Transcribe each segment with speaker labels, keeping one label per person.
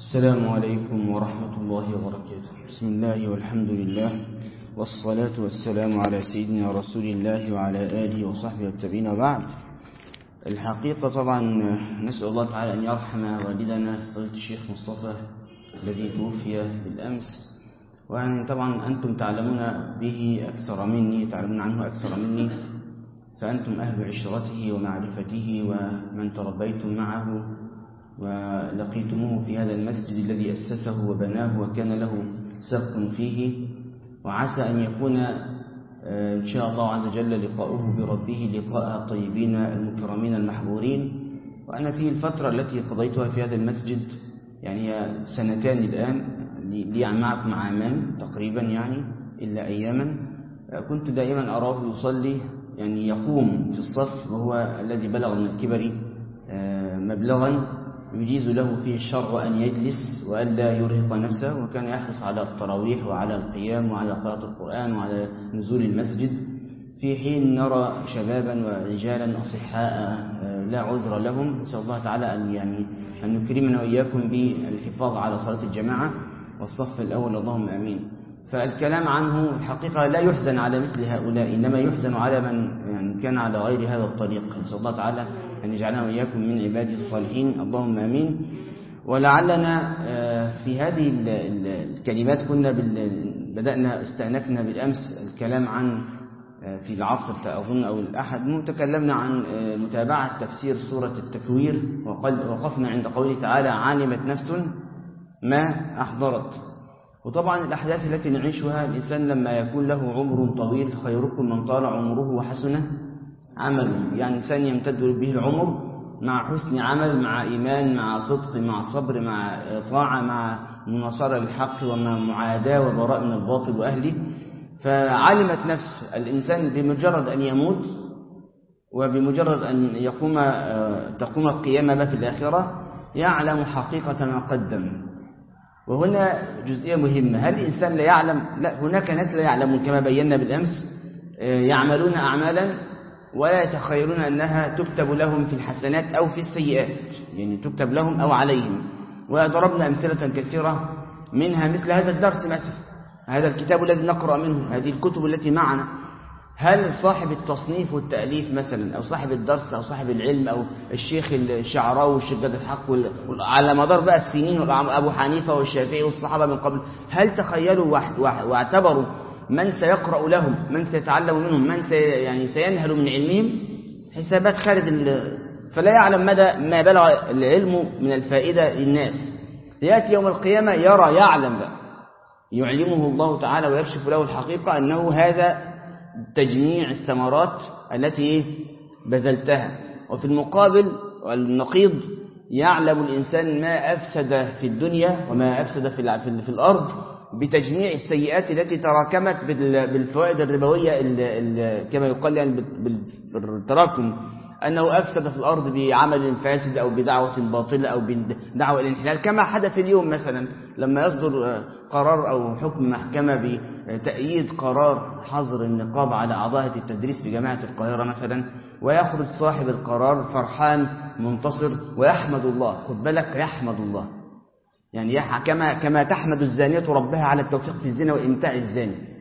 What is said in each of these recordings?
Speaker 1: السلام عليكم ورحمة الله وبركاته بسم الله والحمد لله والصلاة والسلام على سيدنا رسول الله وعلى آله وصحبه والتابعين وبعد الحقيقة طبعا نسأل الله تعالى أن يرحم والدنا فضيلة الشيخ مصطفى الذي توفي بالأمس وأن طبعا أنتم تعلمون به أكثر مني تعلمون عنه أكثر مني فأنتم أهل عشرته ومعرفته ومن تربيتم معه ولقيتموه في هذا المسجد الذي أسسه وبناه وكان له سبق فيه وعسى أن يكون إن شاء الله عز وجل لقاؤه بربه لقاء الطيبين المكرمين المحبورين وأنا في الفترة التي قضيتها في هذا المسجد يعني سنتان الآن لي معكم عامان تقريبا يعني إلا أياما كنت دائما أراه يصلي يعني يقوم في الصف وهو الذي بلغ من الكبر مبلغا يجيز له فيه الشرع أن يجلس وألا يرهق نفسه وكان يحرص على التراويح وعلى القيام وعلى قراءة القرآن وعلى نزول المسجد في حين نرى شبابا ورجالا أصحاء لا عذر لهم نسأل الله تعالى أن يعني أن نكرمنا وإياكم بالحفاظ على صلاة الجماعة والصف الأول اللهم آمين فالكلام عنه الحقيقة لا يحزن على مثل هؤلاء إنما يحزن على من يعني كان على غير هذا الطريق نسأل الله تعالى أن يجعلنا وإياكم من عباده الصالحين اللهم آمين ولعلنا في هذه الكلمات كنا بدأنا استأنفنا بالأمس الكلام عن في العصر أظن أو الأحد تكلمنا عن متابعة تفسير سورة التكوير وقفنا عند قوله تعالى علمت نفس ما أحضرت وطبعا الأحداث التي نعيشها الإنسان لما يكون له عمر طويل خيركم من طال عمره وحسنه عمله يعني إنسان يمتد به العمر مع حسن عمل مع إيمان مع صدق مع صبر مع طاعة مع مناصرة للحق ومع معاداة وبراء من الباطل وأهله فعلمت نفس الإنسان بمجرد أن يموت وبمجرد أن يقوم تقوم القيامة في الآخرة يعلم حقيقة ما قدم وهنا جزئية مهمة هل الإنسان لا يعلم لا هناك ناس لا يعلمون كما بينا بالأمس يعملون أعمالا ولا يتخيلون أنها تكتب لهم في الحسنات أو في السيئات يعني تكتب لهم أو عليهم وضربنا أمثلة كثيرة منها مثل هذا الدرس مثلا هذا الكتاب الذي نقرأ منه هذه الكتب التي معنا هل صاحب التصنيف والتأليف مثلا أو صاحب الدرس أو صاحب العلم أو الشيخ الشعراوي والشيخ جاد الحق على مدار بقى السنين أبو حنيفة والشافعي والصحابة من قبل هل تخيلوا واعتبروا من سيقرأ لهم من سيتعلم منهم من سي يعني سينهل من علمهم حسابات خارج فلا يعلم مدى ما بلغ العلم من الفائدة للناس يأتي يوم القيامة يرى يعلم بقى يعلمه الله تعالى ويكشف له الحقيقة أنه هذا تجميع الثمرات التي بذلتها وفي المقابل والنقيض يعلم الإنسان ما أفسد في الدنيا وما أفسد في, في الأرض بتجميع السيئات التي تراكمت بالفوائد الربوية كما يقال يعني بالتراكم أنه أفسد في الأرض بعمل فاسد أو بدعوة باطلة أو بدعوة الانحلال كما حدث اليوم مثلا لما يصدر قرار أو حكم محكمة بتأييد قرار حظر النقاب على أعضاء التدريس في جامعة القاهرة مثلا ويخرج صاحب القرار فرحان منتصر ويحمد الله خد بالك يحمد الله يعني كما كما تحمد الزانية ربها على التوفيق في الزنا وإمتاع الزاني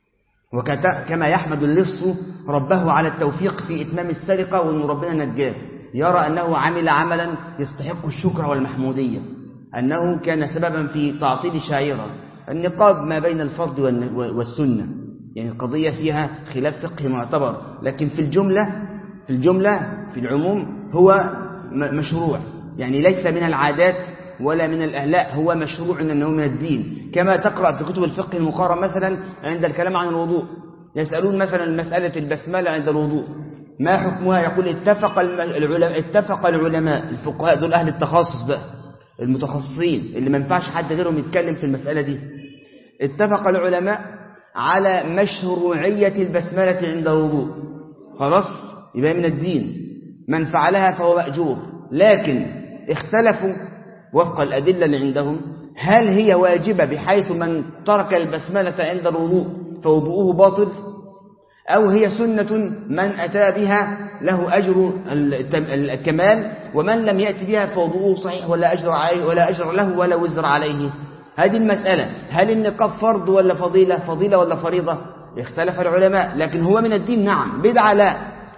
Speaker 1: وكما يحمد اللص ربه على التوفيق في إتمام السرقة وأن ربنا نجاه يرى أنه عمل عملا يستحق الشكر والمحمودية أنه كان سببا في تعطيل شعيرة النقاب ما بين الفرض والسنة يعني القضية فيها خلاف فقهي معتبر لكن في الجملة في الجملة في العموم هو مشروع يعني ليس من العادات ولا من الأهلاء هو مشروع أنه من الدين كما تقرأ في كتب الفقه المقارن مثلا عند الكلام عن الوضوء يسألون مثلا مسألة البسملة عند الوضوء ما حكمها يقول اتفق العلماء اتفق العلماء الفقهاء دول أهل التخصص بقى المتخصصين اللي ما ينفعش حد غيرهم يتكلم في المسألة دي اتفق العلماء على مشروعية البسملة عند الوضوء خلاص يبقى من الدين من فعلها فهو مأجور لكن اختلفوا وفق الأدلة اللي عندهم هل هي واجبة بحيث من ترك البسملة عند الوضوء فوضوءه باطل أو هي سنة من أتى بها له أجر الكمال ومن لم يأتي بها فوضوءه صحيح ولا أجر عليه ولا أجر له ولا وزر عليه هذه المسألة هل النقاب فرض ولا فضيلة فضيلة ولا فريضة اختلف العلماء لكن هو من الدين نعم بدعة لا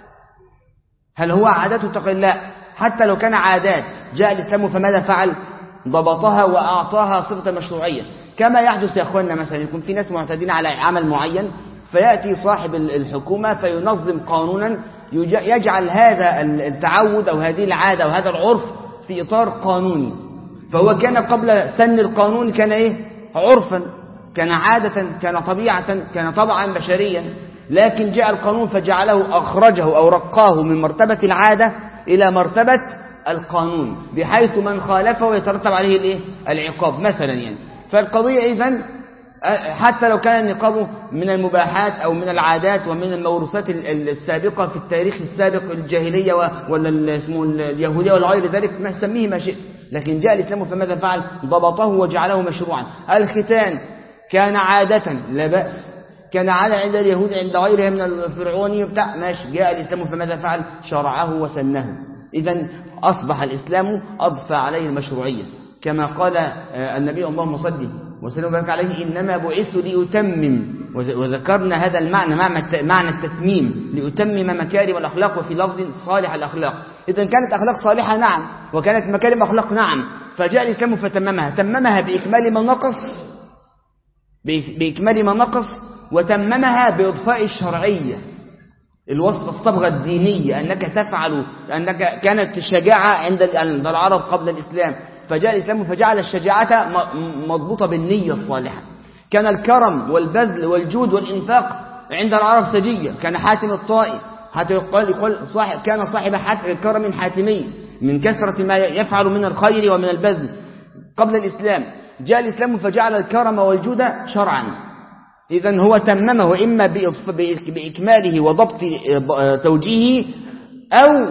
Speaker 1: هل هو عادات تقل لا حتى لو كان عادات جاء الإسلام فماذا فعل ضبطها وأعطاها صفة مشروعية كما يحدث يا أخواننا مثلا يكون في ناس معتادين على عمل معين فيأتي صاحب الحكومة فينظم قانونا يجعل هذا التعود أو هذه العادة أو هذا العرف في إطار قانوني فهو كان قبل سن القانون كان إيه عرفا كان عادة كان طبيعة كان طبعا بشريا لكن جاء القانون فجعله أخرجه أو رقاه من مرتبة العادة إلى مرتبة القانون بحيث من خالفه يترتب عليه الايه العقاب مثلا يعني فالقضية إذن حتى لو كان النقاب من المباحات أو من العادات ومن الموروثات السابقة في التاريخ السابق الجاهلية ولا اسمه اليهودية ولا غير ذلك ما سميه ما شئت لكن جاء الإسلام فماذا فعل ضبطه وجعله مشروعا الختان كان عادة لا بأس كان عادة عند اليهود عند غيرها من الفرعوني بتاع ماشي جاء الإسلام فماذا فعل شرعه وسنه إذا أصبح الإسلام أضفى عليه المشروعية كما قال النبي اللهم صل وسلم وبارك عليه إنما بعثت لأتمم وذكرنا هذا المعنى معنى التتميم لأتمم مكارم الأخلاق وفي لفظ صالح الأخلاق إذا كانت أخلاق صالحة نعم وكانت مكارم أخلاق نعم فجاء الإسلام فتممها تممها بإكمال ما نقص بإكمال ما نقص وتممها بإضفاء الشرعية الوصف الصبغة الدينية أنك تفعل أنك كانت الشجاعة عند العرب قبل الإسلام فجاء الإسلام فجعل الشجاعة مضبوطة بالنية الصالحة كان الكرم والبذل والجود والإنفاق عند العرب سجية كان حاتم الطائي حتى يقال يقول صاحب كان صاحب كرم حاتمي من كثرة ما يفعل من الخير ومن البذل قبل الإسلام جاء الإسلام فجعل الكرم والجود شرعا إذا هو تممه إما بإكماله وضبط توجيهه أو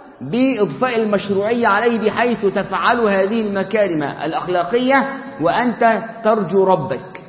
Speaker 1: بإضفاء المشروعية عليه بحيث تفعل هذه المكارم الأخلاقية وأنت ترجو ربك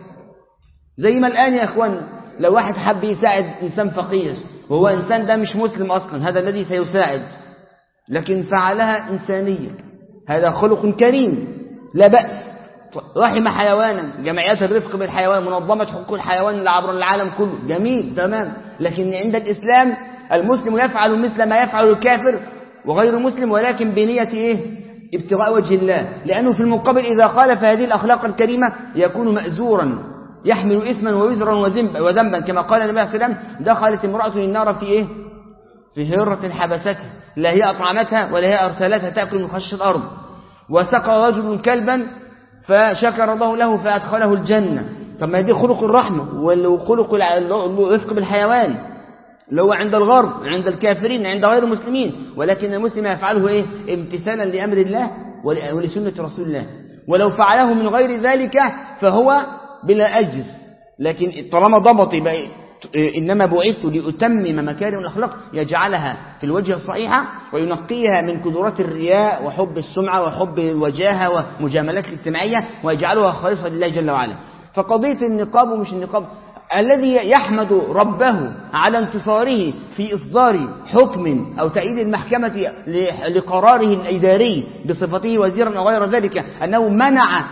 Speaker 1: زي ما الآن يا أخوان لو واحد حب يساعد إنسان فقير وهو إنسان ده مش مسلم أصلا هذا الذي سيساعد لكن فعلها إنسانية هذا خلق كريم لا بأس رحم حيوانا جمعيات الرفق بالحيوان منظمة حقوق الحيوان اللي عبر العالم كله جميل تمام لكن عند الإسلام المسلم يفعل مثل ما يفعل الكافر وغير مسلم ولكن بنية إيه؟ ابتغاء وجه الله لأنه في المقابل إذا خالف هذه الأخلاق الكريمة يكون مأزورا يحمل إثما ووزرا وذنبا كما قال النبي عليه السلام دخلت امرأة النار في إيه؟ في هرة حبستها لا هي أطعمتها ولا هي أرسلتها تأكل من خشش الأرض وسقى رجل كلبا فشكر الله له فأدخله الجنة طب ما دي خلق الرحمة وخلق الرفق بالحيوان اللي هو عند الغرب عند الكافرين عند غير المسلمين ولكن المسلم يفعله إيه؟ امتثالا لأمر الله ولسنة رسول الله ولو فعله من غير ذلك فهو بلا أجر لكن طالما ضبط يبقى إنما بعثت لأتمم مكارم الأخلاق يجعلها في الوجه الصحيحة وينقيها من قدرات الرياء وحب السمعة وحب الوجاهة ومجاملات الاجتماعية ويجعلها خالصة لله جل وعلا فقضية النقاب ومش النقاب الذي يحمد ربه على انتصاره في إصدار حكم أو تأييد المحكمة لقراره الإداري بصفته وزيرا أو غير ذلك أنه منع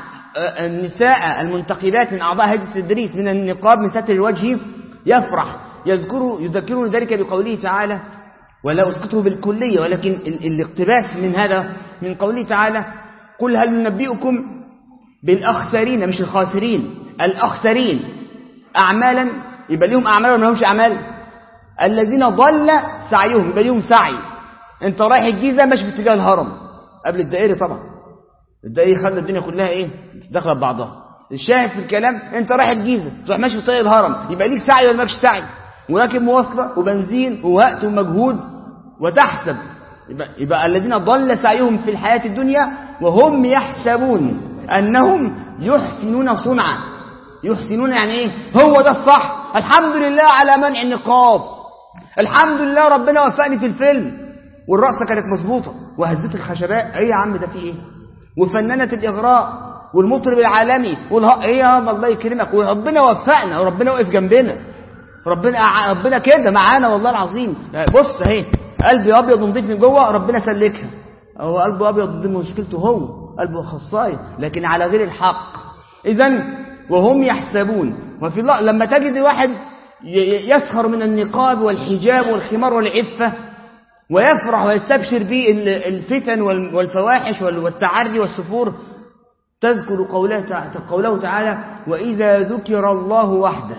Speaker 1: النساء المنتقبات من أعضاء هيئة التدريس من النقاب من ستر الوجه يفرح يذكر يذكرون ذلك بقوله تعالى ولا أسقطه بالكلية ولكن الاقتباس من هذا من قوله تعالى قل هل ننبئكم بالأخسرين مش الخاسرين الأخسرين أعمالا يبقى لهم أعمال ولا لهمش أعمال الذين ضل سعيهم يبقى لهم سعي انت رايح الجيزة ماشي في اتجاه الهرم قبل الدائري طبعا الدائري خلى الدنيا كلها ايه داخله ببعضها الشاهد في الكلام انت رايح الجيزة تروح ماشي في طريق الهرم يبقى ليك سعي ولا مالكش سعي وراكب مواصلة وبنزين ووقت ومجهود وتحسب يبقى, يبقى الذين ضل سعيهم في الحياة الدنيا وهم يحسبون أنهم يحسنون صنعا يحسنون يعني ايه هو ده الصح الحمد لله على منع النقاب الحمد لله ربنا وفقني في الفيلم والرقصة كانت مظبوطة وهزت الخشباء ايه يا عم ده في ايه وفنانة الإغراء والمطرب العالمي والها... ايه يا الله يكرمك وربنا وفقنا وربنا وقف جنبنا ربنا ربنا كده معانا والله العظيم بص اهي قلبي ابيض ونضيف من جوه ربنا سلكها هو قلبه ابيض دي مشكلته هو قلبه خصايه لكن على غير الحق اذا وهم يحسبون وفي الله لما تجد واحد يسخر من النقاب والحجاب والخمار والعفه ويفرح ويستبشر بالفتن والفواحش والتعري والسفور تذكر قوله قوله تعالى وإذا ذكر الله وحده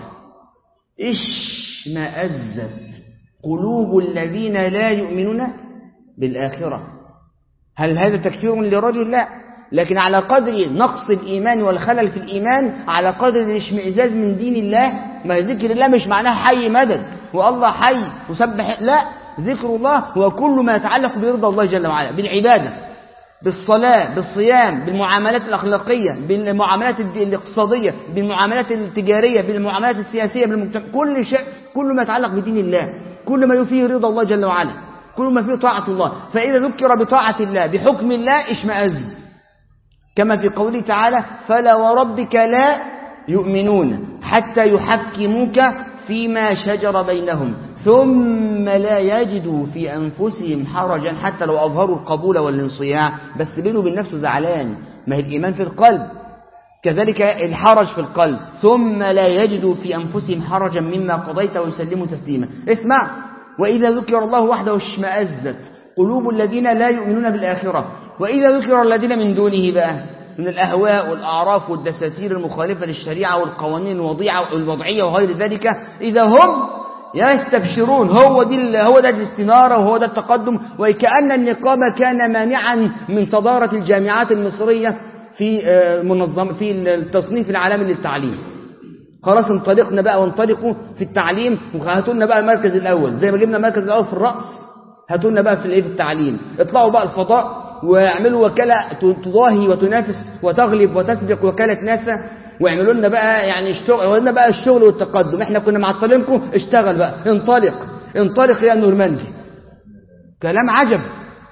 Speaker 1: اشمأزت قلوب الذين لا يؤمنون بالآخرة هل هذا تكفير لرجل لا لكن على قدر نقص الإيمان والخلل في الإيمان على قدر الاشمئزاز من دين الله ما ذكر الله مش معناه حي مدد والله حي وسبح لا ذكر الله هو كل ما يتعلق برضا الله جل وعلا بالعبادة بالصلاة بالصيام بالمعاملات الأخلاقية بالمعاملات الاقتصادية بالمعاملات التجارية بالمعاملات السياسية بالمجتمع كل شيء كل ما يتعلق بدين الله كل ما يفيه رضا الله جل وعلا كل ما فيه طاعة الله فإذا ذكر بطاعة الله بحكم الله اشمأز كما في قوله تعالى فلا وربك لا يؤمنون حتى يحكموك فيما شجر بينهم ثم لا يجدوا في أنفسهم حرجا حتى لو أظهروا القبول والانصياع بس بينه وبين نفسه زعلان ما هي الإيمان في القلب كذلك الحرج في القلب ثم لا يجدوا في أنفسهم حرجا مما قضيت ويسلموا تسليما اسمع وإذا ذكر الله وحده اشمأزت قلوب الذين لا يؤمنون بالآخرة وإذا ذكر الذين من دونه بقى من الأهواء والأعراف والدساتير المخالفة للشريعة والقوانين الوضيعة والوضعية وغير ذلك إذا هم يستبشرون هو دي هو ده الاستنارة وهو ده التقدم وكأن النقاب كان مانعا من صدارة الجامعات المصرية في منظم في التصنيف العالمي للتعليم خلاص انطلقنا بقى وانطلقوا في التعليم وهاتوا لنا بقى المركز الأول زي ما جبنا المركز الأول في الرأس هاتوا لنا بقى في الايه في التعليم اطلعوا بقى الفضاء واعملوا وكالة تضاهي وتنافس وتغلب وتسبق وكالة ناسا واعملوا لنا بقى يعني اشتغل لنا بقى الشغل والتقدم احنا كنا معطلينكم اشتغل بقى انطلق انطلق يا نورماندي كلام عجب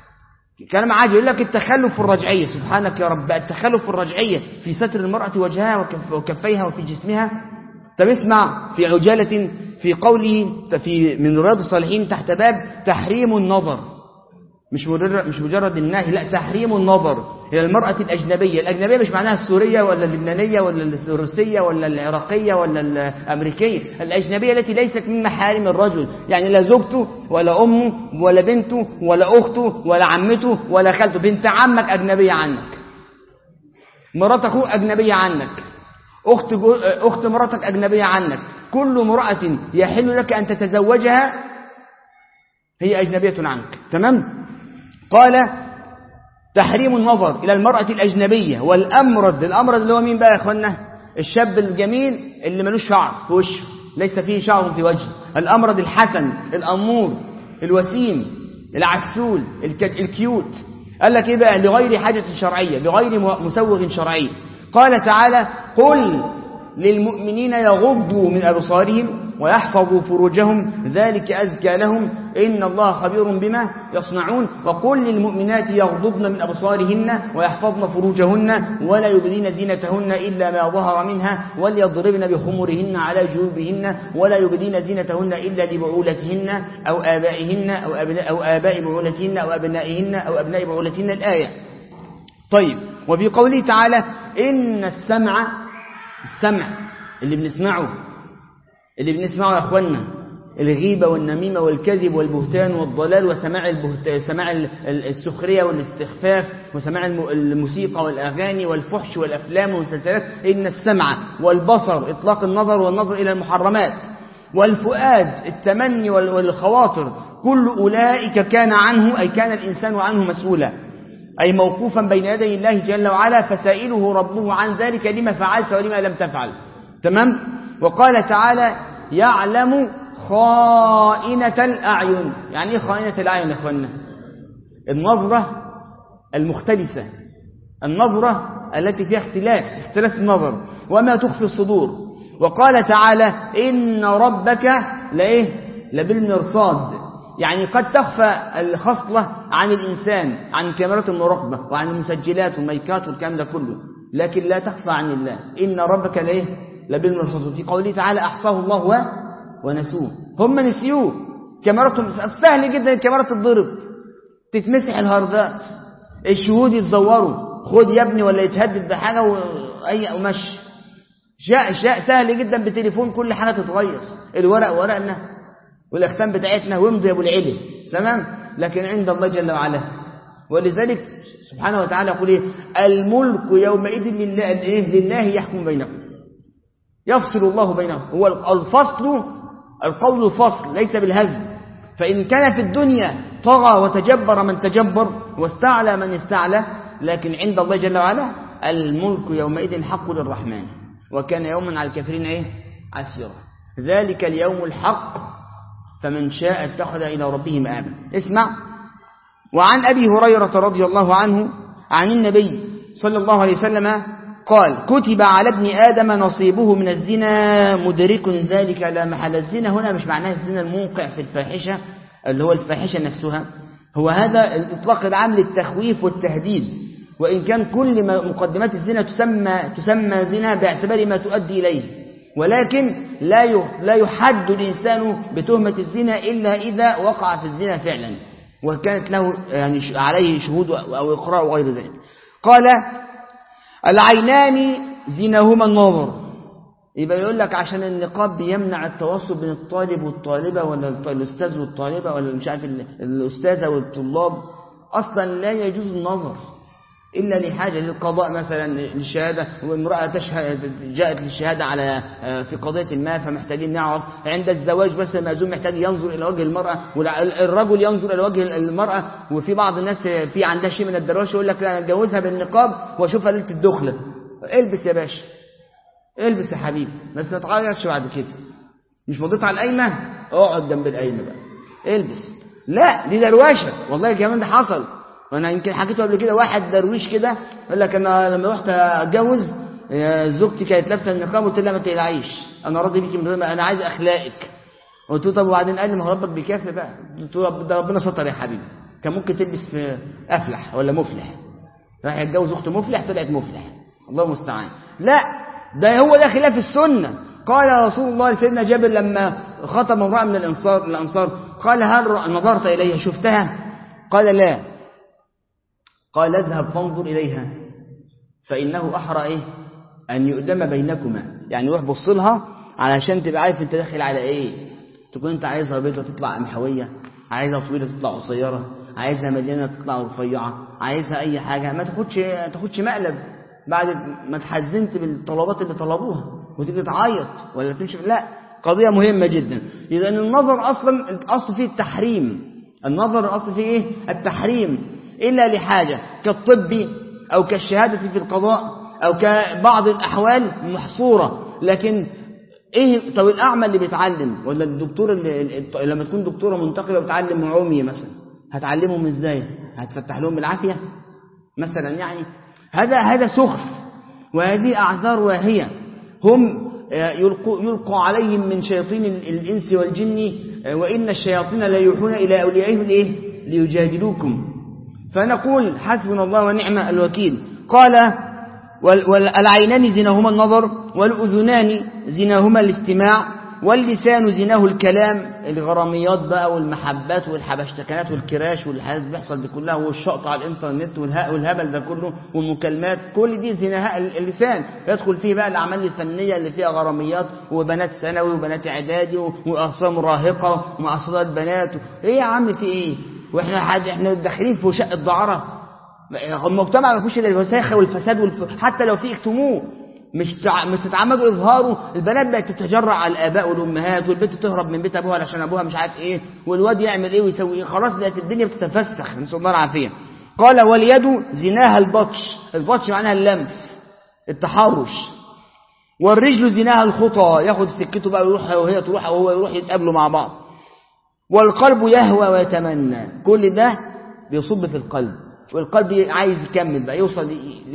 Speaker 1: كلام عجب يقول لك التخلف الرجعية سبحانك يا رب التخلف الرجعية في ستر المرأة وجهها وكف وكفيها وفي جسمها طب اسمع في عجالة في قوله في من رياض الصالحين تحت باب تحريم النظر مش مجرد مش مجرد النهي لا تحريم النظر الى المرأة الأجنبية الأجنبية مش معناها السورية ولا اللبنانية ولا الروسية ولا العراقية ولا الأمريكية الأجنبية التي ليست من محارم الرجل يعني لا زوجته ولا أمه ولا بنته ولا أخته ولا عمته ولا خالته بنت عمك أجنبية عنك مرات أخوك أجنبية عنك أخت, أخت مراتك أجنبية عنك كل امرأة يحل لك أن تتزوجها هي أجنبية عنك تمام قال تحريم النظر إلى المرأة الأجنبية والأمرد الأمرد اللي هو مين بقى يا أخوانا الشاب الجميل اللي ملوش شعر في وشه ليس فيه شعر في وجهه الأمرد الحسن الأمور الوسيم العسول الكيوت قال لك إيه بقى لغير حاجة شرعية لغير مسوغ شرعي قال تعالى قل للمؤمنين يغضوا من أبصارهم ويحفظوا فروجهم ذلك أزكى لهم إن الله خبير بما يصنعون وقل للمؤمنات يغضضن من أبصارهن ويحفظن فروجهن ولا يبدين زينتهن إلا ما ظهر منها وليضربن بخمرهن على جيوبهن ولا يبدين زينتهن إلا لبعولتهن أو آبائهن أو, أبناء أو آباء بعولتهن أو أبنائهن أو أبناء بعولتهن الآية طيب وفي قوله تعالى إن السمع السمع اللي بنسمعه اللي بنسمعه يا أخوانا الغيبة والنميمة والكذب والبهتان والضلال وسماع البهتان سماع السخرية والاستخفاف وسماع الموسيقى والأغاني والفحش والأفلام والمسلسلات إن السمع والبصر إطلاق النظر والنظر إلى المحرمات والفؤاد التمني والخواطر كل أولئك كان عنه أي كان الإنسان عنه مسؤولا أي موقوفا بين يدي الله جل وعلا فسائله ربه عن ذلك لما فعلت ولما لم تفعل تمام وقال تعالى يعلم خائنة الأعين يعني ايه خائنة الأعين يا اخوانا النظرة المختلفة النظرة التي فيها اختلاف اختلاف النظر وما تخفي الصدور وقال تعالى إن ربك لإيه لبالمرصاد يعني قد تخفى الخصلة عن الإنسان عن كاميرات المراقبة وعن المسجلات والميكات والكلام ده كله لكن لا تخفى عن الله إن ربك لإيه لبالمرصاد في قوله تعالى أحصاه الله ونسوه هم نسيوه كاميراتهم سهل جدا الكاميرا تتضرب تتمسح الهاردات الشهود يتزوروا خد يا ابني ولا يتهدد بحاجة وأي قماش شاء شاء سهل جدا بتليفون كل حاجة تتغير الورق ورقنا والأختام بتاعتنا وامضي يا أبو العلم تمام لكن عند الله جل وعلا ولذلك سبحانه وتعالى يقول إيه الملك يومئذ لله إيه لله يحكم بينكم يفصل الله بينهم هو الفصل القول الفصل ليس بالهزل فإن كان في الدنيا طغى وتجبر من تجبر واستعلى من استعلى لكن عند الله جل وعلا الملك يومئذ حق للرحمن وكان يوما على الكافرين ايه عسيرا ذلك اليوم الحق فمن شاء اتخذ إلى ربه مآبا اسمع وعن أبي هريرة رضي الله عنه عن النبي صلى الله عليه وسلم قال كتب على ابن آدم نصيبه من الزنا مدرك ذلك لا محل الزنا هنا مش معناه الزنا الموقع في الفاحشة اللي هو الفاحشة نفسها هو هذا الإطلاق العام للتخويف والتهديد وإن كان كل مقدمات الزنا تسمى, تسمى زنا باعتبار ما تؤدي إليه ولكن لا لا يحد الإنسان بتهمة الزنا إلا إذا وقع في الزنا فعلا وكانت له يعني عليه شهود أو إقراء وغير ذلك قال العينان زينهما النظر يبقى يقول لك عشان النقاب بيمنع التواصل بين الطالب والطالبة ولا الأستاذ والطالبة ولا مش عارف الأستاذة والطلاب أصلا لا يجوز النظر إلا لحاجة للقضاء مثلا للشهادة وامرأة تشهد جاءت للشهادة على في قضية ما فمحتاجين نعرف عند الزواج بس المأزوم محتاج ينظر إلى وجه المرأة والرجل ينظر إلى وجه المرأة وفي بعض الناس في عندها شيء من الدروشه يقول لك لا اتجوزها بالنقاب واشوفها ليلة الدخلة البس يا باشا البس يا حبيبي بس ما تغيرش بعد كده مش مضيت على القايمة اقعد جنب القايمة بقى البس لا دي دروشه والله كمان ده حصل وانا يمكن حكيته قبل كده واحد درويش كده قال لك انا لما رحت اتجوز زوجتي كانت لابسه النقاب قلت لها ما تقلعيش انا راضي بيكي انا عايز اخلاقك قلت له طب وبعدين قال لي ما هو ربك بيكافئ بقى قلت له ده ربنا ستر يا حبيبي كان ممكن تلبس في افلح ولا مفلح راح يتجوز اخت مفلح طلعت مفلح الله المستعان لا ده هو ده خلاف السنه قال رسول الله لسيدنا جابر لما خطب امراه من الانصار الانصار قال هل نظرت اليها شفتها قال لا قال اذهب فانظر إليها فإنه أحرى إيه أن يؤدم بينكما يعني روح بص لها علشان تبقى عارف أنت داخل على إيه تكون أنت عايزها بيضة تطلع قمحوية عايزها طويلة تطلع قصيرة عايزها مليانة تطلع رفيعة عايزها أي حاجة ما تاخدش تاخدش مقلب بعد ما اتحزنت بالطلبات اللي طلبوها وتيجي تعيط ولا تمشي لا قضية مهمة جدا إذا النظر أصلا الأصل فيه التحريم النظر الأصل فيه إيه التحريم إلا لحاجة كالطب أو كالشهادة في القضاء أو كبعض الأحوال محصورة لكن إيه طب الأعمى اللي بيتعلم ولا الدكتور اللي لما تكون دكتورة منتقبة بتعلم عمي مثلا هتعلمهم إزاي هتفتح لهم بالعافية مثلا يعني هذا هذا سخف وهذه أعذار واهية هم يلقوا, يلقوا عليهم من شياطين الإنس والجن وإن الشياطين لا يوحون إلى أوليائهم إيه ليجادلوكم فنقول حسبنا الله ونعم الوكيل قال والعينان زناهما النظر والأذنان زناهما الاستماع واللسان زناه الكلام الغراميات بقى والمحبات والحبشتكنات والكراش والحاجات اللي بيحصل دي كلها والشقط على الانترنت والهبل ده كله والمكالمات كل دي زناها اللسان يدخل فيه بقى الاعمال الفنيه اللي فيها غراميات وبنات ثانوي وبنات اعدادي واقسام مراهقه ومعصرات بنات ايه يا عم في ايه واحنا حد احنا داخلين في شق الدعاره المجتمع ما فيهوش الا الوساخه والفساد والف... حتى لو في اكتموه مش تع... مش تتعمدوا اظهاره البنات بقت تتجرع على الاباء والامهات والبنت تهرب من بيت ابوها عشان ابوها مش عارف ايه والواد يعمل ايه ويسوي ايه خلاص بقت الدنيا بتتفسخ نسال الله العافيه قال واليد زناها البطش البطش معناها اللمس التحرش والرجل زناها الخطى ياخد سكته بقى ويروح وهي تروح وهو يروح يتقابلوا مع بعض والقلب يهوى ويتمنى كل ده بيصب في القلب والقلب عايز يكمل بقى يوصل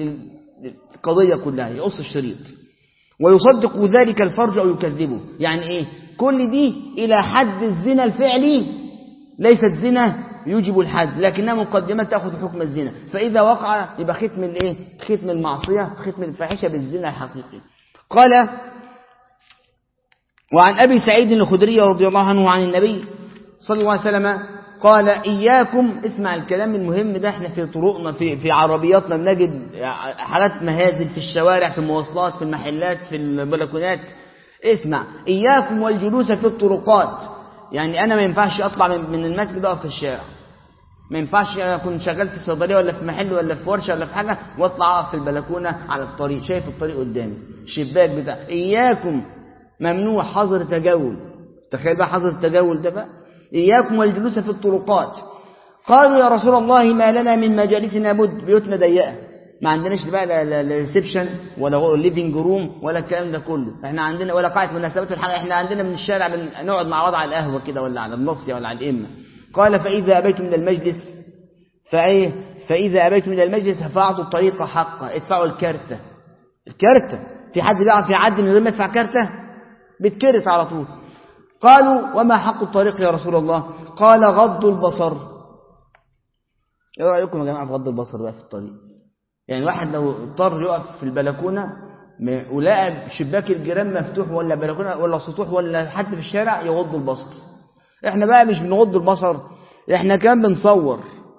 Speaker 1: للقضية كلها يقص الشريط ويصدق ذلك الفرج أو يكذبه يعني إيه كل دي إلى حد الزنا الفعلي ليست زنا يوجب الحد لكنها مقدمة تأخذ حكم الزنا فإذا وقع يبقى ختم الإيه ختم المعصية ختم الفاحشة بالزنا الحقيقي قال وعن أبي سعيد الخدري رضي الله عنه عن النبي صلى الله عليه وسلم قال إياكم اسمع الكلام المهم ده احنا في طرقنا في, في عربياتنا بنجد حالات مهازل في الشوارع في المواصلات في المحلات في البلكونات اسمع إياكم والجلوس في الطرقات يعني أنا ما ينفعش أطلع من المسجد أقف في الشارع ما ينفعش أكون شغال في صيدلية ولا في محل ولا في ورشة ولا في حاجة واطلع أقف في البلكونة على الطريق شايف الطريق قدامي الشباك بتاع إياكم ممنوع حظر تجول تخيل بقى حظر التجول ده بقى إياكم والجلوس في الطرقات قالوا يا رسول الله ما لنا من مجالسنا بد بيوتنا ضيقه ما عندناش بقى لا ريسبشن ولا ليفنج روم ولا الكلام ده كله احنا عندنا ولا قاعه مناسبات الحلقه احنا عندنا من الشارع نقعد مع بعض على القهوه كده ولا على النصيه ولا على الامه قال فاذا ابيتم من المجلس فايه فاذا ابيتم من المجلس فاعطوا الطريق حقه ادفعوا الكارته الكارته في حد بيعرف يعدي من غير ما يدفع كارته بتكرت على طول قالوا وما حق الطريق يا رسول الله قال غض البصر ايه رايكم يا جماعه في غض البصر بقى في الطريق يعني واحد لو اضطر يقف في البلكونه ولقى شباك الجيران مفتوح ولا بلكونه ولا سطوح ولا حد في الشارع يغض البصر احنا بقى مش بنغض البصر احنا كمان بنصور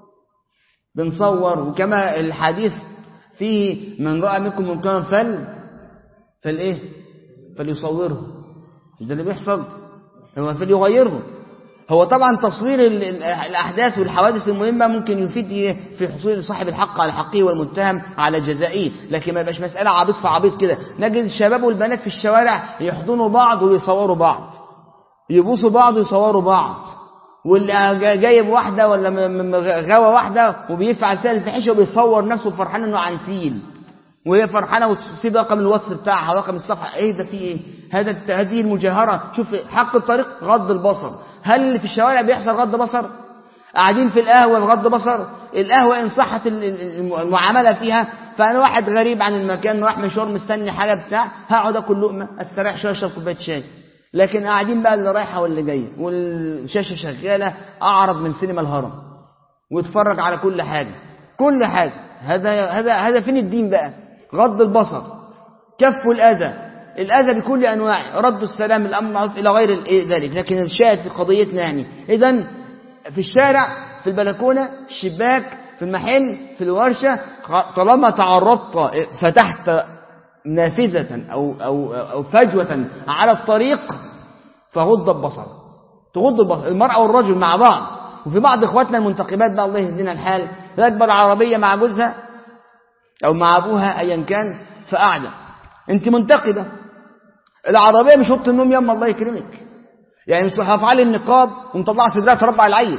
Speaker 1: بنصور وكما الحديث فيه من راى منكم منكرا فل فالايه فليصوره ده اللي بيحصل هو فليغيره هو طبعا تصوير الأحداث والحوادث المهمة ممكن يفيد في حصول صاحب الحق على حقه والمتهم على جزائه لكن ما يبقاش مسألة عبيط في عبيط كده نجد الشباب والبنات في الشوارع يحضنوا بعض ويصوروا بعض يبوسوا بعض ويصوروا بعض واللي جايب واحدة ولا غاوة واحدة وبيفعل فيها الفحشة وبيصور نفسه فرحان انه عنتيل وهي فرحانة وتسيب رقم الواتس بتاعها رقم الصفحة ايه ده في ايه هذا هذه المجاهرة شوف حق الطريق غض البصر هل اللي في الشوارع بيحصل غض بصر قاعدين في القهوة بغض بصر القهوة إن صحت المعاملة فيها فأنا واحد غريب عن المكان راح مشوار مستني حاجة بتاع هقعد أكل لقمة أستريح شوية أشرب كوباية شاي لكن قاعدين بقى اللي رايحة واللي جاية والشاشة شغالة أعرض من سينما الهرم ويتفرج على كل حاجة كل حاجة هذا هذا هذا فين الدين بقى غض البصر كف الأذى الأذى بكل أنواعه رد السلام الأمر معروف إلى غير ذلك لكن الشاهد في قضيتنا يعني إذا في الشارع في البلكونة الشباك في المحل في الورشة طالما تعرضت فتحت نافذة أو, أو, أو فجوة على الطريق فغض البصر تغض البصر المرأة والرجل مع بعض وفي بعض إخواتنا المنتقبات بقى الله يهدينا الحال راكبة العربية مع جوزها أو مع أبوها أيا كان فقاعدة أنت منتقبة العربية مش اوضه النوم ياما الله يكرمك يعني مش هفعل النقاب ومطلعه صدرها تربع العيل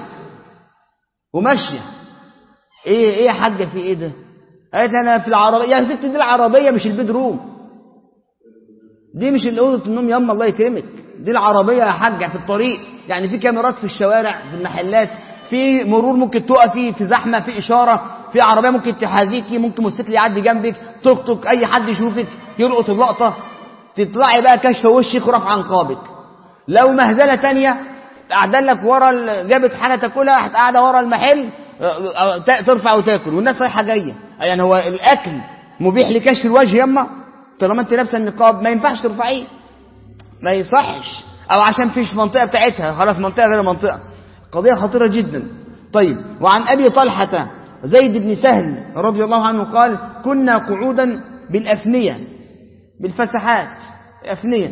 Speaker 1: وماشيه ايه ايه يا حاجه في ايه ده قالت انا في العربيه يا ست دي العربيه مش البيد روم دي مش اوضه النوم ياما الله يكرمك دي العربيه يا حاجه في الطريق يعني في كاميرات في الشوارع في المحلات في مرور ممكن تقفي في زحمه في اشاره في عربيه ممكن تحاذيكي ممكن موتوسيكل يعدي جنبك توك توك اي حد يشوفك يلقط اللقطه تطلعي بقى كشف وشك ورفع نقابك لو مهزله تانية قاعده لك ورا جابت حاجه تاكلها راحت قاعده ورا المحل ترفع وتاكل والناس رايحه جايه يعني هو الاكل مبيح لكشف الوجه يما طالما انت لابسه النقاب ما ينفعش ترفعيه ما يصحش او عشان فيش منطقه بتاعتها خلاص منطقه غير منطقه قضيه خطيره جدا طيب وعن ابي طلحه زيد بن سهل رضي الله عنه قال كنا قعودا بالافنيه بالفسحات أفنية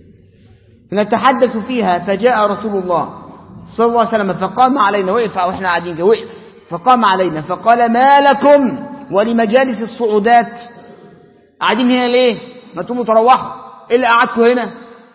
Speaker 1: نتحدث فيها فجاء رسول الله صلى الله عليه وسلم فقام علينا وقف واحنا قاعدين وقف فقام علينا فقال ما لكم ولمجالس الصعودات قاعدين هنا ليه ما تقوموا تروحوا ايه اللي قعدتوا هنا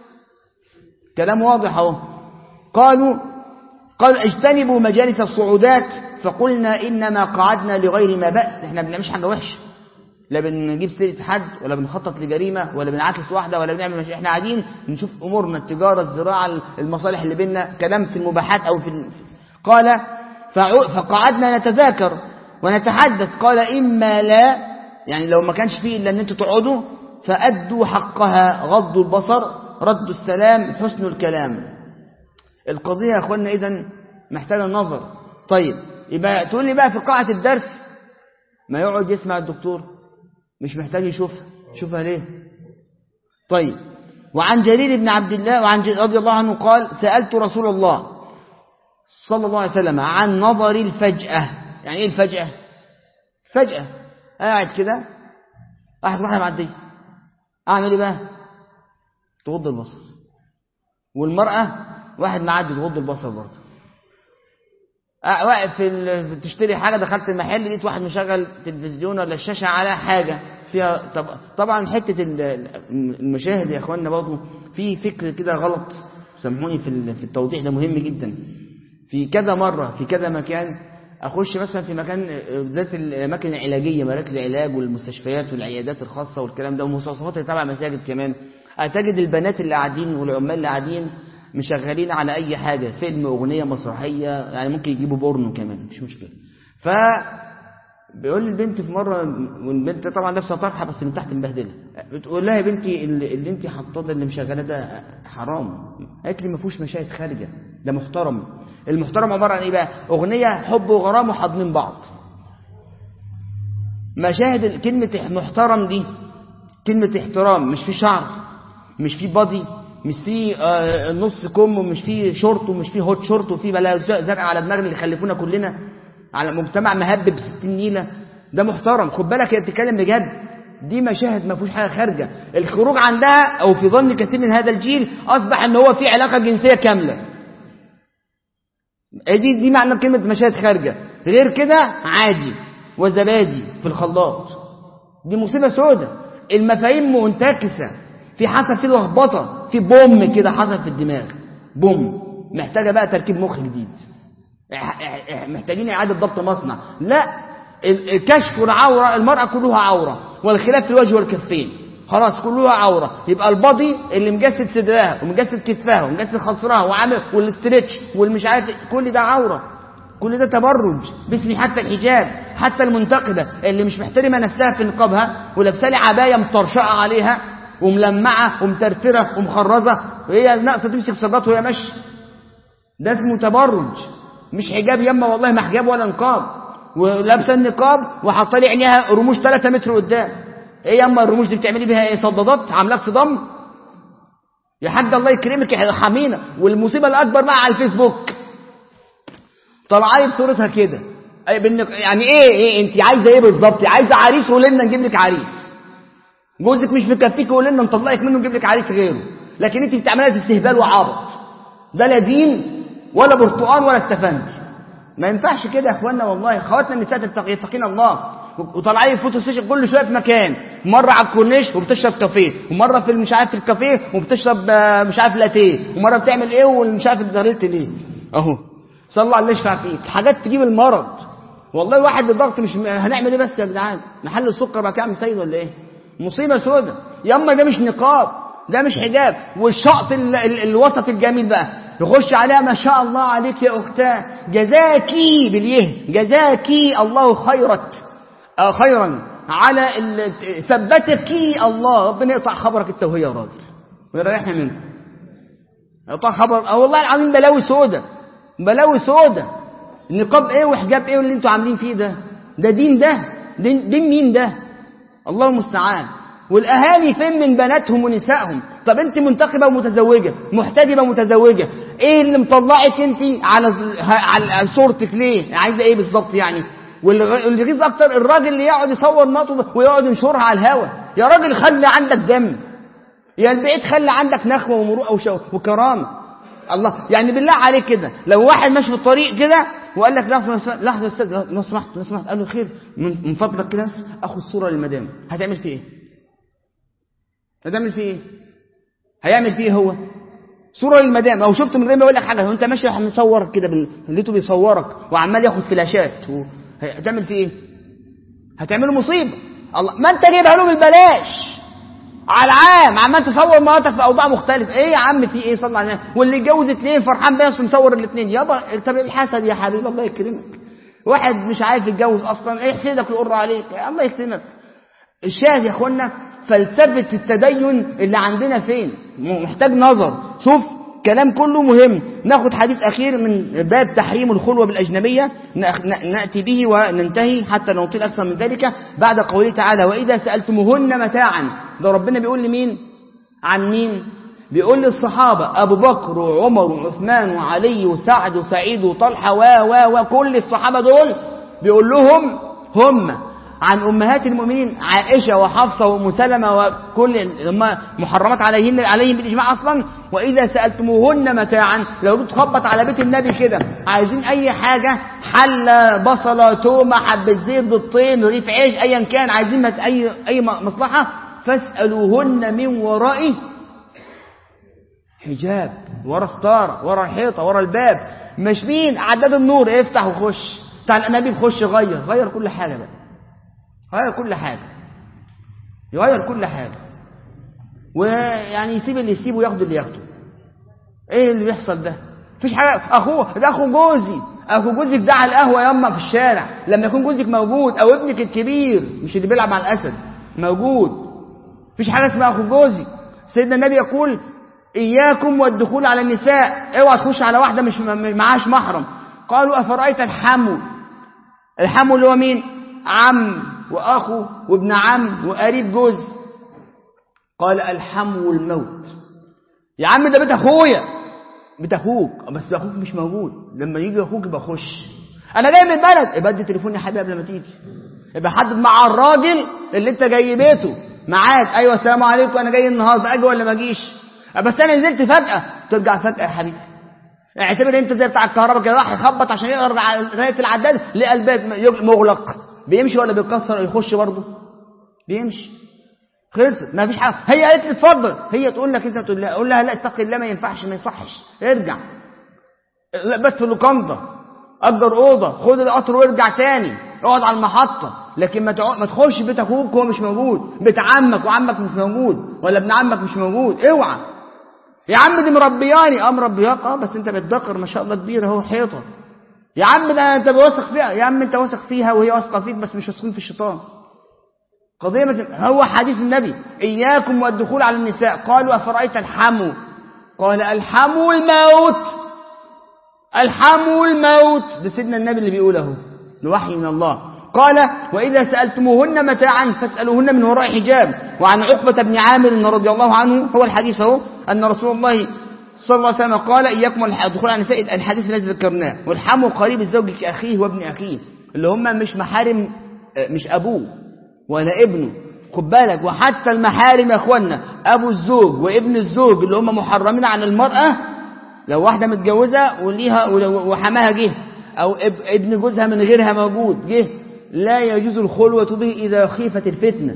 Speaker 1: كلام واضح اهو قالوا قالوا اجتنبوا مجالس الصعودات فقلنا انما قعدنا لغير ما باس احنا ما بنعملش حاجه وحشه لا بنجيب سيرة حد ولا بنخطط لجريمة ولا بنعاكس واحدة ولا بنعمل مش احنا قاعدين نشوف أمورنا التجارة الزراعة المصالح اللي بيننا كلام في المباحات أو في ال... قال فقعدنا نتذاكر ونتحدث قال إما لا يعني لو ما كانش فيه إلا أن أنتوا تقعدوا فأدوا حقها غضوا البصر ردوا السلام حسن الكلام القضية يا أخوانا إذن محتاجة نظر طيب يبقى تقول لي بقى في قاعة الدرس ما يقعد يسمع الدكتور مش محتاج يشوفها شوفها ليه طيب وعن جرير بن عبد الله وعن رضي الله عنه قال سألت رسول الله صلى الله عليه وسلم عن نظر الفجأة يعني ايه الفجأة فجأة قاعد كده واحد واحد معدي اعمل ايه بقى تغض البصر والمرأة واحد معدي تغض البصر برضه واقف في تشتري حاجة دخلت المحل لقيت واحد مشغل تلفزيون ولا الشاشة على حاجة فيها طب طبعا حتة المشاهد يا اخواننا برضه في فكر كده غلط سامحوني في في التوضيح ده مهم جدا في كذا مرة في كذا مكان اخش مثلا في مكان ذات الاماكن العلاجيه مراكز العلاج والمستشفيات والعيادات الخاصه والكلام ده والمستوصفات اللي تبع مساجد كمان هتجد البنات اللي قاعدين والعمال اللي قاعدين مشغلين على اي حاجه فيلم اغنيه مسرحيه يعني ممكن يجيبوا بورنو كمان مش مشكله ف بيقول البنت في مره والبنت طبعا لابسه طرحه بس من تحت مبهدله بتقول لها يا بنتي اللي, اللي انت حاطاه ده اللي مشغلاه ده حرام قالت لي ما فيهوش مشاهد خارجه ده محترم المحترم عباره عن ايه بقى اغنيه حب وغرام وحاضنين بعض مشاهد كلمه محترم دي كلمه احترام مش في شعر مش في بادي مش في آه نص كم ومش في شورت ومش في هوت شورت وفي بلا زرع على دماغنا اللي خلفونا كلنا على مجتمع مهبب 60 نيله ده محترم خد بالك هي بتتكلم بجد دي مشاهد ما فيهوش حاجه خارجه الخروج عندها او في ظن كثير من هذا الجيل اصبح ان هو في علاقه جنسيه كامله دي دي معنى كلمه مشاهد خارجه غير كده عادي وزبادي في الخلاط دي مصيبه سودة المفاهيم منتكسه في حصل في لخبطه في بوم كده حصل في الدماغ بوم محتاجه بقى تركيب مخ جديد محتاجين اعاده ضبط مصنع لا كشف العوره المراه كلها عوره والخلاف في الوجه والكفين خلاص كلها عوره يبقى البادي اللي مجسد صدرها ومجسد كتفها ومجسد خصرها وعامل والاسترتش والمش عارف كل ده عوره كل ده تبرج باسم حتى الحجاب حتى المنتقده اللي مش محترمه نفسها في نقابها ولابسه لي عبايه مطرشقه عليها وملمعه ومترتره ومخرزه وهي ناقصه تمسك صباط وهي ماشيه ده اسمه تبرج مش حجاب يما والله ما حجاب ولا نقاب ولابسه النقاب وحاطه لي عينيها رموش 3 متر قدام ايه يما الرموش دي بتعملي بيها ايه صدادات عاملاه في صدام يا حاج الله يكرمك يا حمينا والمصيبه الاكبر بقى على الفيسبوك طالعه بصورتها كده يعني ايه ايه انت عايزه ايه بالظبط عايزه عريس قول لنا نجيب لك عريس جوزك مش مكفيك قول لنا نطلقك منه نجيب لك عريس غيره لكن انت بتعملها استهبال وعبط ده لا دين ولا برتقان ولا استفندي ما ينفعش كده يا اخوانا والله خواتنا النساء يتقين الله وطالعين فوتو ستيشن كل شويه في مكان مره على الكورنيش وبتشرب كافيه ومره في مش عارف في الكافيه وبتشرب مش عارف لاتيه ومره بتعمل ايه ومش عارف بزغللت ليه اهو صلى الله عليه يشفع فيك حاجات تجيب المرض والله واحد الضغط مش هنعمل ايه بس يا جدعان نحل السكر بقى كام سيد ولا ايه مصيبه سودة يا اما ده مش نقاب ده مش حجاب والشقط ال ال الوسط الجميل بقى يخش عليها ما شاء الله عليك يا اختاه جزاكي باليه جزاكي الله خيرت آه خيرا على ثبتك الله ربنا يقطع خبرك انت وهي يا راجل ويريحنا منه يقطع خبر اه والله العظيم بلاوي سودة بلاوي سودة نقاب ايه وحجاب ايه اللي انتوا عاملين فيه ده ده دين ده دين, دين مين ده الله المستعان والاهالي فين من بناتهم ونسائهم طب انت منتخبه ومتزوجه محتجبه ومتزوجه ايه اللي مطلعك انت على على صورتك ليه عايزه ايه بالظبط يعني واللي يغيظ اكتر الراجل اللي يقعد يصور مراته ويقعد ينشرها على الهوا يا راجل خلي عندك دم يا البعيد خلي عندك نخوه ومروءه وكرامه الله يعني بالله عليك كده لو واحد ماشي في الطريق كده وقال لك لحظه لحظه يا استاذ لو سمحت لو سمحت قال له خير من فضلك كده اخد صوره للمدام هتعمل فيه ايه هتعمل فيه ايه هيعمل فيه ايه هو صوره للمدام او شفت من غير ما يقول لك حاجه وانت ماشي مصور كده بال... لقيته بيصورك وعمال ياخد فلاشات و... هتعمل فيه ايه هتعمله مصيبه الله ما انت جايبها له بالبلاش على العام عمال تصور مراتك في اوضاع مختلفه ايه يا عم في ايه صلى على واللي اتجوز اثنين فرحان بس مصور الاثنين يابا طب الحسد يا حبيبي الله يكرمك واحد مش عارف يتجوز اصلا ايه حسدك يقر عليك يا الله يكرمك الشاهد يا اخوانا فلسفه التدين اللي عندنا فين محتاج نظر شوف كلام كله مهم ناخد حديث أخير من باب تحريم الخلوة بالأجنبية نأتي به وننتهي حتى لو نطيل أكثر من ذلك بعد قوله تعالى وإذا سألتموهن متاعا ده ربنا بيقول لمين عن مين بيقول للصحابة أبو بكر وعمر وعثمان وعلي وسعد وسعيد وطلحة و و وكل الصحابة دول بيقول لهم هم عن أمهات المؤمنين عائشة وحفصة وأم سلمة وكل هم محرمات عليهن عليهم بالإجماع أصلا وإذا سألتموهن متاعا لو جيت تخبط على بيت النبي كده عايزين أي حاجة حلة بصلة تومة حبة زيت بيضتين رغيف عيش أيا كان عايزين مت- أي أي مصلحة فاسألوهن من وراء حجاب ورا ستارة ورا الحيطة ورا الباب مش مين عداد النور افتح وخش بتاع الأنابيب خش غير غير كل حاجة بقى غير كل حاجة يغير كل حاجة ويعني يسيب اللي يسيبه وياخد اللي ياخده ايه اللي بيحصل ده مفيش حاجة اخوه ده اخو جوزي اخو جوزك ده على القهوة ياما في الشارع لما يكون جوزك موجود او ابنك الكبير مش اللي بيلعب مع الاسد موجود مفيش حاجة اسمها اخو جوزي سيدنا النبي يقول اياكم والدخول على النساء اوعى تخش على واحدة مش م- معهاش محرم قالوا افرأيت الحمو الحمو اللي هو مين عم واخو وابن عم وقريب جوز قال الحمو الموت يا عم ده بيت اخويا بيت اخوك بس اخوك مش موجود لما يجي اخوك يبقى خش انا جاي من البلد يبقى ادي تليفون يا حبيبي قبل ما تيجي يبقى حدد مع الراجل اللي انت جاي بيته معاك ايوه السلام عليكم انا جاي النهارده اجي ولا ما اجيش بس انا نزلت فجاه ترجع فجاه يا حبيبي اعتبر انت زي بتاع الكهرباء كده راح يخبط عشان يقرا على رايه العداد لقى الباب مغلق بيمشي ولا بيكسر يخش برضه بيمشي خلصت ما فيش حاجه هي قالت لي اتفضل هي تقول لك انت تقول لها قول لها لا اتقي الله ما ينفعش ما يصحش ارجع لا بات في اللوكاندا اجر اوضه خد القطر وارجع تاني اقعد على المحطه لكن ما تقعد ما تخش بيت اخوك وهو مش موجود بيت عمك وعمك مش موجود ولا ابن عمك مش موجود اوعى يا عم دي مربياني اه مربياك اه بس انت بتذكر ما شاء الله كبير اهو حيطه يا عم ده انت واثق فيها يا عم انت واثق فيها وهي واثقه فيك بس مش واثقين في الشيطان قضية مت... هو حديث النبي إياكم والدخول على النساء قالوا أفرأيت الحمو قال الحمو الموت الحمو الموت ده سيدنا النبي اللي بيقوله الوحي من الله قال وإذا سألتموهن متاعا فاسألوهن من وراء حجاب وعن عقبة بن عامر رضي الله عنه هو الحديث هو أن رسول الله صلى الله عليه وسلم قال إياكم الدخول على النساء الحديث الذي ذكرناه والحمو قريب الزوج كأخيه وابن أخيه اللي هم مش محارم مش أبوه ولا ابنه خد بالك وحتى المحارم يا اخوانا ابو الزوج وابن الزوج اللي هم محرمين عن المرأة لو واحدة متجوزة وليها وحماها جه او ابن جوزها من غيرها موجود جه لا يجوز الخلوة به اذا خيفت الفتنة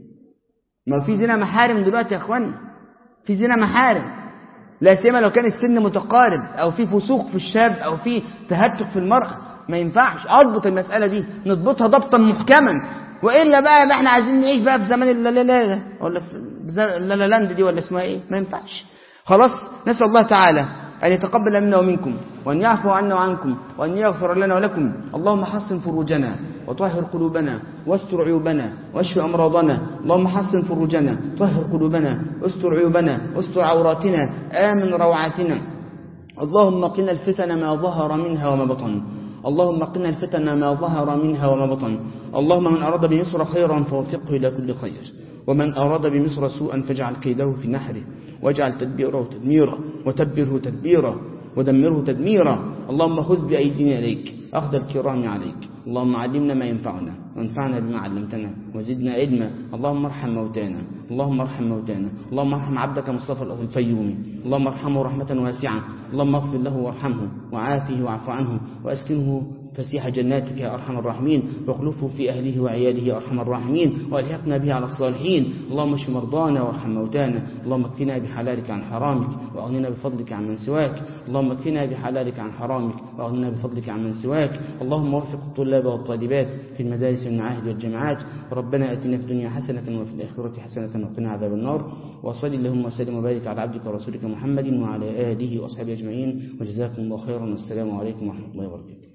Speaker 1: ما في زنا محارم دلوقتي يا اخوانا في زنا محارم لا سيما لو كان السن متقارب او في فسوق في الشاب او في تهتك في المرأة ما ينفعش اضبط المسألة دي نضبطها ضبطا محكما والا بقى ما احنا عايزين نعيش بقى في زمان اللالالا ولا في اللالالاند دي ولا اسمها ايه ما ينفعش خلاص نسال الله تعالى ان يتقبل منا ومنكم وان يعفو عنا وعنكم وان يغفر لنا ولكم اللهم حسن فروجنا وطهر قلوبنا واستر عيوبنا واشف امراضنا اللهم حسن فروجنا طهر قلوبنا استر عيوبنا استر عوراتنا امن روعاتنا اللهم قنا الفتن ما ظهر منها وما بطن اللهم قنا الفتن ما ظهر منها وما بطن اللهم من أراد بمصر خيرا فوفقه إلى كل خير ومن أراد بمصر سوءا فاجعل كيده في نحره واجعل تدبيره تدميرا وتبره تدبيرا ودمره تدميرا اللهم خذ بأيدينا إليك أخذ الكرام عليك اللهم علمنا ما ينفعنا وانفعنا بما علمتنا وزدنا علما اللهم ارحم موتانا اللهم ارحم موتانا اللهم ارحم عبدك مصطفى الفيومي اللهم ارحمه رحمة واسعة اللهم اغفر له وارحمه وعافه واعف عنه واسكنه فسيح جناتك يا أرحم الراحمين واخلفه في أهله وعياله يا أرحم الراحمين وألحقنا به على الصالحين اللهم اشف مرضانا وارحم موتانا اللهم اكفنا بحلالك عن حرامك وأغننا بفضلك عن من سواك اللهم اكفنا بحلالك عن حرامك وأغننا بفضلك عن من سواك اللهم وفق الطلاب والطالبات في المدارس والمعاهد والجامعات ربنا أتنا في الدنيا حسنة وفي الآخرة حسنة وقنا عذاب النار وصل اللهم وسلم وبارك على عبدك ورسولك محمد وعلى آله وأصحابه أجمعين وجزاكم الله خيرا والسلام عليكم ورحمة الله وبركاته